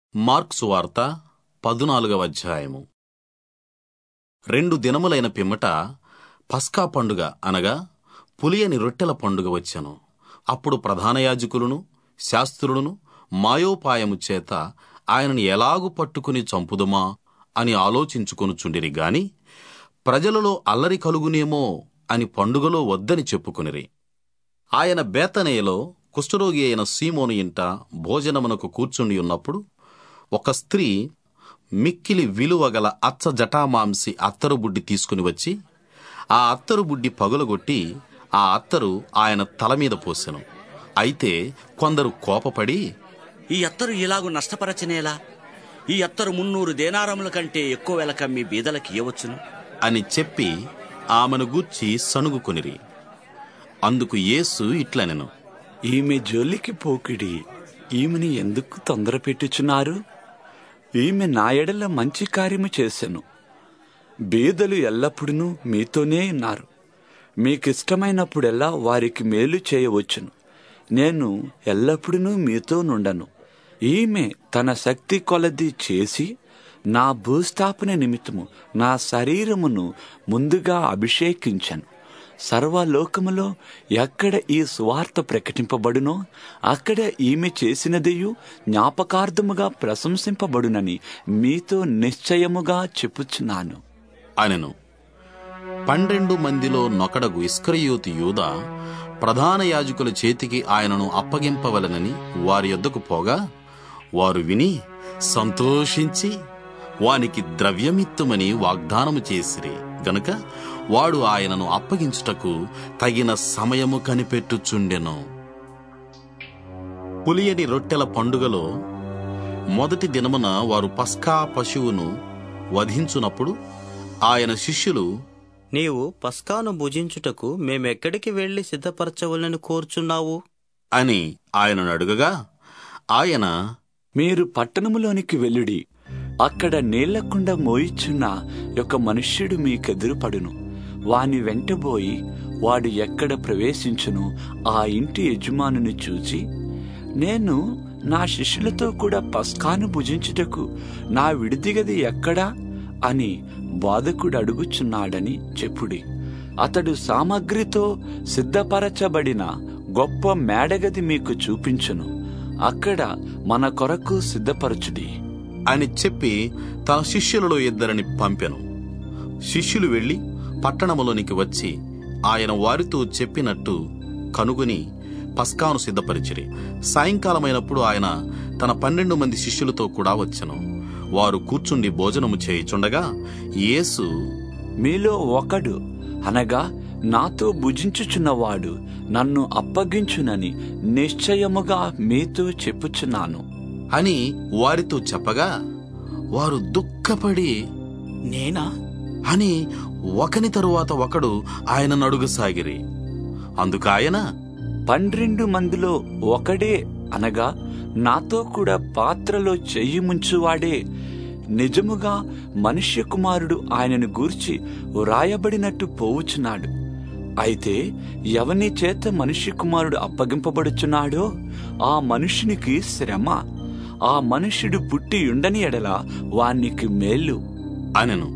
marks వార్త పదునాలుగవ అధ్యాయము రెండు దినములైన పిమ్మట పస్కా పండుగ అనగా పులియని రొట్టెల పండుగ వచ్చెను అప్పుడు ప్రధాన యాజకులను శాస్త్రులను మాయోపాయము చేత ఆయనను ఎలాగు పట్టుకుని చంపుదుమా అని ఆలోచించుకొనుచుండిరి గాని ప్రజలలో అల్లరి కలుగునేమో అని పండుగలో వద్దని చెప్పుకొనిరి ఆయన బేతనేయలో కుష్ఠరోగి అయిన సీమోను ఇంట భోజనమునకు కూర్చుండి ఉన్నప్పుడు ఒక స్త్రీ మిక్కిలి విలువగల అచ్చ జటామాంసి అత్తరు బుడ్డి తీసుకుని వచ్చి ఆ అత్తరు బుడ్డి పగులగొట్టి ఆ అత్తరు ఆయన తల మీద పోసెను అయితే కొందరు కోపపడి ఈ అత్తరు ఇలాగు నష్టపరచనేలా ఈ అత్తరు మున్నూరు దేనారముల కంటే ఎక్కువ వెలకమ్మి బీదలకి ఇవ్వచ్చును అని చెప్పి ఆమెను గూర్చి సణుగుకొనిరి అందుకు యేసు ఇట్లనెను ఈమె జోలికి పోకిడి ఈమెని ఎందుకు తొందర పెట్టుచున్నారు ఈమె నా ఎడల మంచి కార్యము చేసెను బీదలు ఎల్లప్పుడూ మీతోనే ఉన్నారు మీకిష్టమైనప్పుడెల్లా వారికి మేలు చేయవచ్చును నేను ఎల్లప్పుడూ మీతో నుండను ఈమె తన శక్తి కొలది చేసి నా భూస్థాపన నిమిత్తము నా శరీరమును ముందుగా అభిషేకించను సర్వలోకములో ఎక్కడ ఈ సువార్త ప్రకటింపబడునో అక్కడ ఈమె చేసినదియు జ్ఞాపకార్థముగా ప్రశంసింపబడునని మీతో నిశ్చయముగా చెప్పుచున్నాను అనెను పన్నెండు మందిలో నొకడగు ఇస్కరియోతి యూద ప్రధాన యాజకుల చేతికి ఆయనను అప్పగింపవలనని వారి యొద్దకు పోగా వారు విని సంతోషించి వానికి ద్రవ్యమిత్తుమని వాగ్దానము చేసిరి గనుక వాడు ఆయనను అప్పగించుటకు తగిన సమయము కనిపెట్టుచుండెను పులియని రొట్టెల పండుగలో మొదటి దినమున వారు పస్కా పశువును వధించునప్పుడు ఆయన శిష్యులు నీవు పస్కాను భుజించుటకు మేమెక్కడికి వెళ్లి సిద్ధపరచవలని కోరుచున్నావు అని ఆయనను అడుగగా ఆయన మీరు పట్టణములోనికి వెళ్ళుడి అక్కడ నీళ్లకుండా మోయిచున్న ఒక మనుష్యుడు మీకెదురుపడును వాని వెంటబోయి వాడు ఎక్కడ ప్రవేశించును ఆ ఇంటి యజమానుని చూచి నేను నా శిష్యులతో కూడా పస్కాను భుజించుటకు నా విడిదిగది ఎక్కడా అని బాధకుడు అడుగుచున్నాడని చెప్పుడి అతడు సామగ్రితో సిద్ధపరచబడిన గొప్ప మేడగది మీకు చూపించును అక్కడ మన కొరకు సిద్ధపరచుడి అని చెప్పి తన శిష్యులలో ఇద్దరిని పంపెను శిష్యులు వెళ్లి పట్టణములోనికి వచ్చి ఆయన వారితో చెప్పినట్టు కనుగొని పస్కాను సిద్ధపరిచిరి సాయంకాలమైనప్పుడు ఆయన తన పన్నెండు మంది శిష్యులతో కూడా వచ్చెను వారు కూర్చుండి భోజనము చేయుచుండగా యేసు మీలో ఒకడు అనగా నాతో భుజించుచున్నవాడు నన్ను అప్పగించునని నిశ్చయముగా మీతో చెప్పుచున్నాను అని వారితో చెప్పగా వారు దుఃఖపడి నేనా అని ఒకని తరువాత ఒకడు ఆయనను అడుగసాగిరి అందుకు ఆయన పన్నెండు మందిలో ఒకడే అనగా నాతో కూడా పాత్రలో చెయ్యి ముంచువాడే నిజముగా మనుష్య కుమారుడు ఆయనను గూర్చి వ్రాయబడినట్టు పోవుచున్నాడు అయితే ఎవని చేత మనుష్య కుమారుడు అప్పగింపబడుచున్నాడో ఆ మనుష్యునికి శ్రమ ఆ మనుష్యుడు పుట్టి ఉండని ఎడల వానికి మేలు అనెను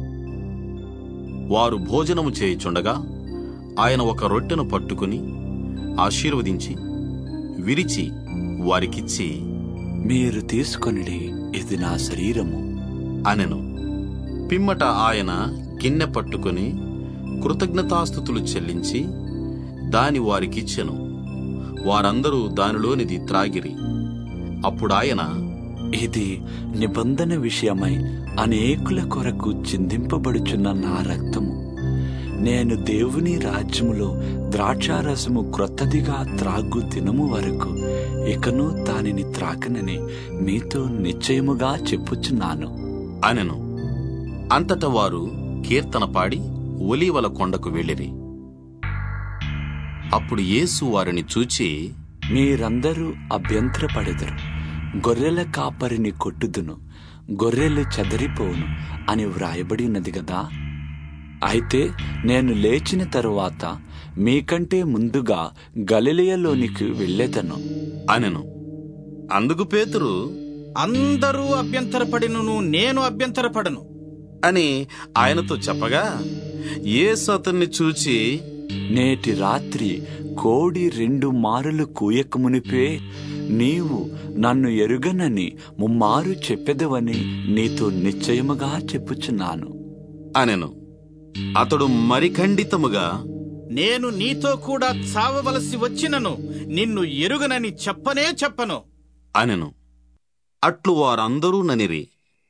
వారు భోజనము చేయుచుండగా ఆయన ఒక రొట్టెను పట్టుకుని ఆశీర్వదించి విరిచి వారికిచ్చి మీరు తీసుకొనిడి ఇది నా శరీరము అనెను పిమ్మట ఆయన గిన్నె పట్టుకుని కృతజ్ఞతాస్థుతులు చెల్లించి దాని వారికిచ్చెను వారందరూ దానిలోనిది త్రాగిరి అప్పుడాయన ఇది నిబంధన విషయమై అనేకుల కొరకు చిందింపబడుచున్న నా రక్తము నేను దేవుని రాజ్యములో ద్రాక్షారసము క్రొత్తదిగా త్రాగు దినము వరకు ఇకను దానిని త్రాకనని మీతో నిశ్చయముగా చెప్పుచున్నాను అనెను అంతట వారు కీర్తన పాడి ఒలీవల కొండకు వెళ్ళిరి అప్పుడు యేసు వారిని చూచి మీరందరూ అభ్యంతరపడెదరు గొర్రెల కాపరిని కొట్టుదును గొర్రెలు చెదరిపోవును అని వ్రాయబడి ఉన్నది కదా అయితే నేను లేచిన తరువాత మీకంటే ముందుగా గలిలయలోనికి వెళ్ళేదను అనెను అందుకు పేతురు అందరూ అభ్యంతరపడినను నేను అభ్యంతరపడను అని ఆయనతో చెప్పగా యేసు అతన్ని చూచి నేటి రాత్రి కోడి రెండు మారులు కూయకమునిపే నీవు నన్ను ఎరుగనని ముమ్మారు చెప్పెదవని నీతో నిశ్చయముగా చెప్పుచున్నాను అనెను అతడు మరి ఖండితముగా నేను నీతో కూడా చావవలసి వచ్చినను నిన్ను ఎరుగనని చెప్పనే చెప్పను అనెను అట్లు వారందరూ ననిరి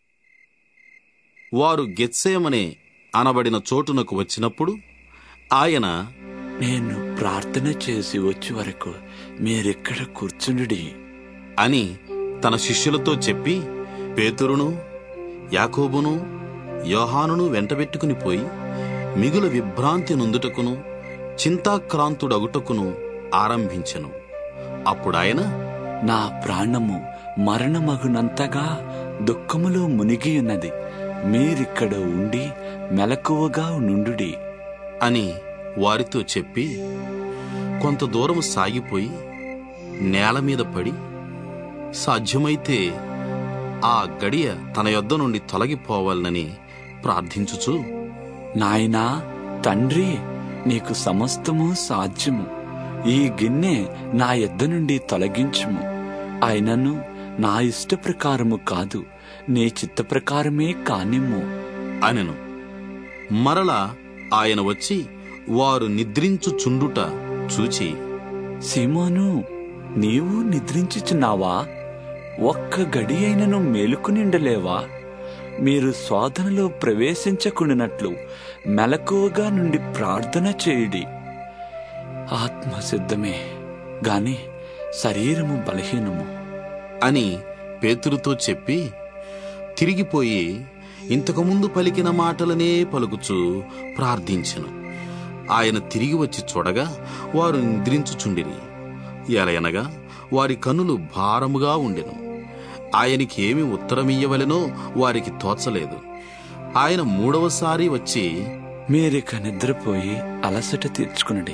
వారు గెత్సేమనే అనబడిన చోటునకు వచ్చినప్పుడు ఆయన నేను ప్రార్థన చేసి వచ్చే వరకు మీరిక్కడ కూర్చుండి అని తన శిష్యులతో చెప్పి పేతురును యాకోబును యోహానును వెంటబెట్టుకుని పోయి మిగుల విభ్రాంతి నొందుటకును చింతాక్రాంతుడగుటకును ఆరంభించెను అప్పుడాయన నా ప్రాణము మరణమగునంతగా దుఃఖములో మునిగి ఉన్నది మీరిక్కడ ఉండి మెలకువగా నుండుడి అని వారితో చెప్పి కొంత దూరం సాగిపోయి నేల మీద పడి సాధ్యమైతే ఆ గడియ తన యొద్ద నుండి తొలగిపోవాలని ప్రార్థించుచు నాయనా తండ్రి నీకు సమస్తము సాధ్యము ఈ గిన్నె నా యొద్ద నుండి తొలగించుము అయినను నా ఇష్ట ప్రకారము కాదు నీ చిత్త ప్రకారమే కానిమ్ము అనెను మరల ఆయన వచ్చి వారు నిద్రించుచుండుట చూచి సీమోను నీవు నిద్రించుచున్నావా ఒక్క గడి అయినను మేలుకునిండలేవా మీరు శోధనలో ప్రవేశించకుండానట్లు మెలకువగా నుండి ప్రార్థన చేయుడి ఆత్మ సిద్ధమే గాని శరీరము బలహీనము అని పేతురుతో చెప్పి తిరిగిపోయి ఇంతకుముందు పలికిన మాటలనే పలుకుచూ ప్రార్థించెను ఆయన తిరిగి వచ్చి చూడగా వారు నిద్రించుచుండిరి ఎలయనగా వారి కన్నులు భారముగా ఉండెను ఆయనకి ఏమి ఉత్తరమియ్యవలెనో వారికి తోచలేదు ఆయన మూడవసారి వచ్చి మీరిక నిద్రపోయి అలసట తీర్చుకునడి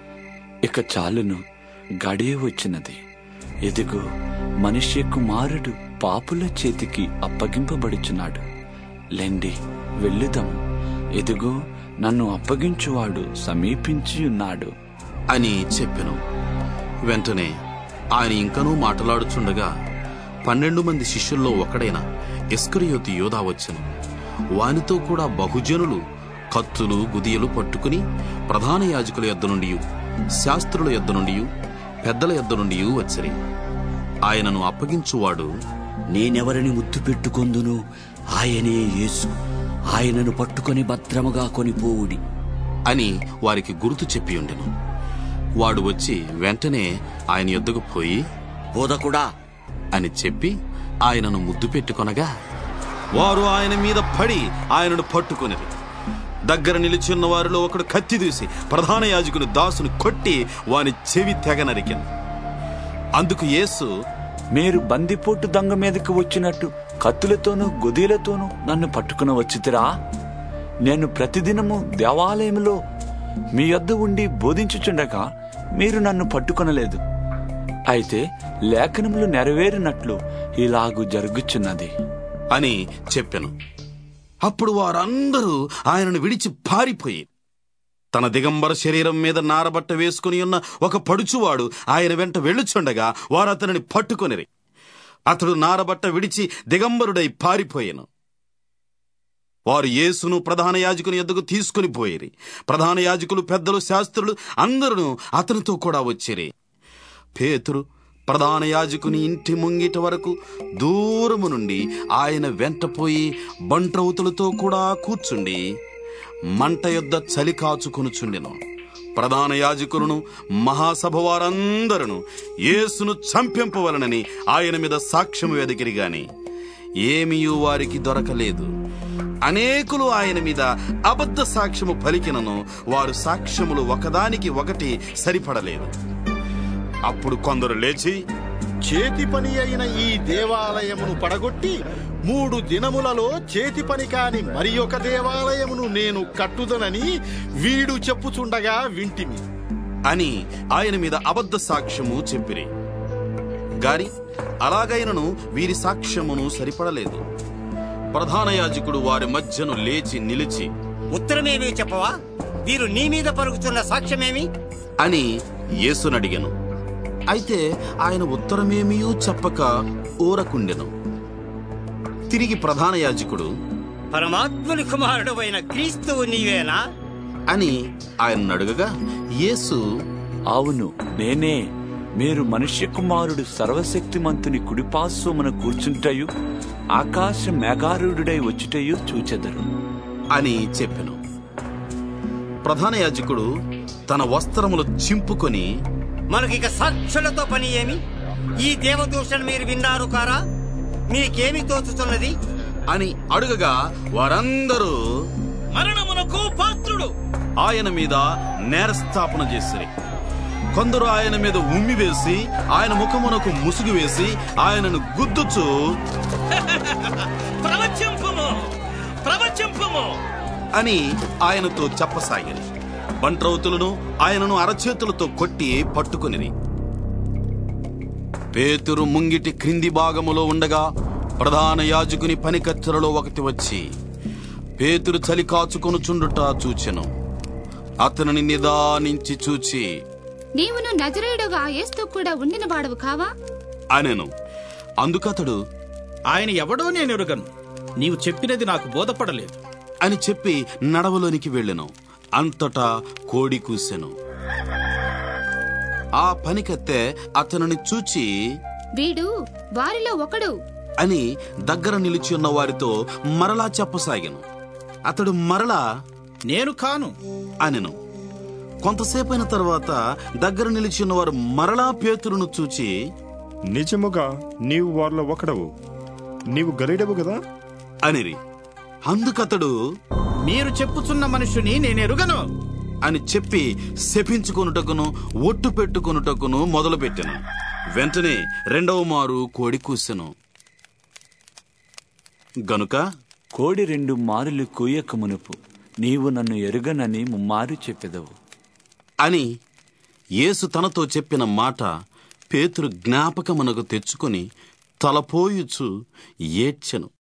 ఇక చాలును గడియ వచ్చినది ఎదుగో మనిషి కుమారుడు పాపుల చేతికి అప్పగింపబడుచున్నాడు లెండి వెళ్ళుదాము ఎదుగో నన్ను అప్పగించువాడు సమీపించి ఉన్నాడు అని చెప్పెను వెంటనే ఆయన ఇంకనూ మాట్లాడుచుండగా పన్నెండు మంది శిష్యుల్లో ఒకడైన ఇస్కరియోతి యోధా వచ్చెను వానితో కూడా బహుజనులు కత్తులు గుదియలు పట్టుకుని ప్రధాన యాజకుల యొద్ద నుండి శాస్త్రుల యొద్ద నుండి పెద్దల యొద్ద నుండి వచ్చిరి ఆయనను అప్పగించువాడు నేనెవరిని ముద్దు పెట్టుకొందును ఆయనే యేసు ఆయనను పట్టుకొని భద్రముగా కొనిపోవుడి అని వారికి గుర్తు చెప్పి ఉండెను వాడు వచ్చి వెంటనే ఆయన యొద్దకు పోయి బోధకుడా అని చెప్పి ఆయనను ముద్దు పెట్టుకొనగా వారు ఆయన మీద పడి ఆయనను పట్టుకొనిరి దగ్గర నిలిచిన్న వారిలో ఒకడు కత్తి దూసి ప్రధాన యాజకుని దాసును కొట్టి వాని చెవి తెగ నరికెను అందుకు యేసు మీరు బందిపోటు దొంగ మీదకి వచ్చినట్టు కత్తులతోనూ గుదీలతోనూ నన్ను పట్టుకుని వచ్చితిరా నేను ప్రతిదినము దేవాలయంలో మీ యొద్ద ఉండి బోధించుచుండగా మీరు నన్ను పట్టుకొనలేదు అయితే లేఖనములు నెరవేరినట్లు ఇలాగు జరుగుచున్నది అని చెప్పెను అప్పుడు వారందరూ ఆయనను విడిచి పారిపోయి తన దిగంబర శరీరం మీద నారబట్ట వేసుకుని ఉన్న ఒక పడుచువాడు ఆయన వెంట వెళ్ళుచుండగా వారు అతనిని పట్టుకొనిరి అతడు నారబట్ట విడిచి దిగంబరుడై పారిపోయాను వారు యేసును ప్రధాన యాజకుని ఎద్దుకు తీసుకుని పోయిరి ప్రధాన యాజకులు పెద్దలు శాస్త్రులు అందరూ అతనితో కూడా వచ్చిరి పేతురు ప్రధాన యాజకుని ఇంటి ముంగిట వరకు దూరము నుండి ఆయన వెంటపోయి బంట్రౌతులతో కూడా కూర్చుండి మంట యొద్ద చలి కాచుకొనుచుండెను ప్రధాన యాజకులను మహాసభ వారందరూ యేసును చంపింపవలనని ఆయన మీద సాక్ష్యం వెదికిరి గాని ఏమీయూ వారికి దొరకలేదు అనేకులు ఆయన మీద అబద్ధ సాక్ష్యము పలికినను వారు సాక్ష్యములు ఒకదానికి ఒకటి సరిపడలేదు అప్పుడు కొందరు లేచి చేతి పని అయిన ఈ దేవాలయమును పడగొట్టి మూడు దినములలో చేతి పని కాని మరి ఒక దేవాలయమును నేను కట్టుదనని వీడు చెప్పుచుండగా వింటిమి అని ఆయన మీద అబద్ధ సాక్ష్యము చెప్పిరి గాని అలాగైనను వీరి సాక్ష్యమును సరిపడలేదు ప్రధాన యాజకుడు వారి మధ్యను లేచి నిలిచి ఉత్తరమేమీ చెప్పవా వీరు నీ మీద పరుగుతున్న సాక్ష్యమేమి అని యేసునడిగెను అయితే ఆయన ఉత్తరమేమీ చెప్పక ఊరకుండెను తిరిగి ప్రధాన యాజకుడు పరమాత్ముని కుమారుడు అయిన క్రీస్తువు నీవేనా అని ఆయన అడుగగా యేసు అవును నేనే మీరు మనుష్య కుమారుడు సర్వశక్తిమంతుని కుడిపార్శ్వమున కూర్చుంటయు ఆకాశ మేఘారూఢుడై వచ్చుటయు చూచెదరు అని చెప్పెను ప్రధాన యాజకుడు తన వస్త్రములు చింపుకొని మనకిక సాక్షులతో పని ఏమి ఈ దేవదూషణ మీరు విన్నారు కారా మీకేమి తోచుతున్నది అని అడుగగా వారందరూ మరణమునకు పాత్రుడు ఆయన మీద నేరస్థాపన చేసిరి కొందరు ఆయన మీద ఉమ్మి వేసి ఆయన ముఖమునకు ముసుగు వేసి ఆయనను గుద్దుచు ప్రవచింపము ప్రవచింపము అని ఆయనతో చెప్పసాగిరి బంట్రౌతులను ఆయనను అరచేతులతో కొట్టి పట్టుకునిరి పేతురు ముంగిటి క్రింది భాగములో ఉండగా ప్రధాన యాజకుని పనికత్తెరలో ఒకటి వచ్చి పేతురు చలి కాచుకొనుచుండుట చూచెను అతనిని నిదానించి చూచి నీవును నజరేయుడుగా యేస్తూ కూడా ఉండిన వాడవు కావా అనెను అందుకతడు ఆయన ఎవడో నేను ఎరుగను నీవు చెప్పినది నాకు బోధపడలేదు అని చెప్పి నడవలోనికి వెళ్ళెను అంతటా కోడి కూసెను ఆ పనికత్తె అతనిని చూచి వీడు వారిలో ఒకడు అని దగ్గర నిలిచి ఉన్న వారితో మరలా చెప్పసాగాను అతడు మరలా నేను కాను అనెను కొంతసేపైన తర్వాత దగ్గర నిలిచి ఉన్నవారు మరలా పేతురును చూచి నిజముగా నీవు వారిలో ఒకడవు నీవు గలీడవు కదా అనిరి అందుకతడు మీరు చెప్పుచున్న మనుషుని నేను ఎరుగను అని చెప్పి శపించుకొనుటకును ఒట్టు పెట్టుకొనుటకును మొదలుపెట్టెను వెంటనే రెండవ మారు కోడి కూసెను గనుక కోడి రెండు మారులు కూయక మునుపు నీవు నన్ను ఎరుగనని ముమ్మారు చెప్పెదవు అని యేసు తనతో చెప్పిన మాట పేతురు జ్ఞాపకమునకు తెచ్చుకొని తలపోయుచు ఏడ్చెను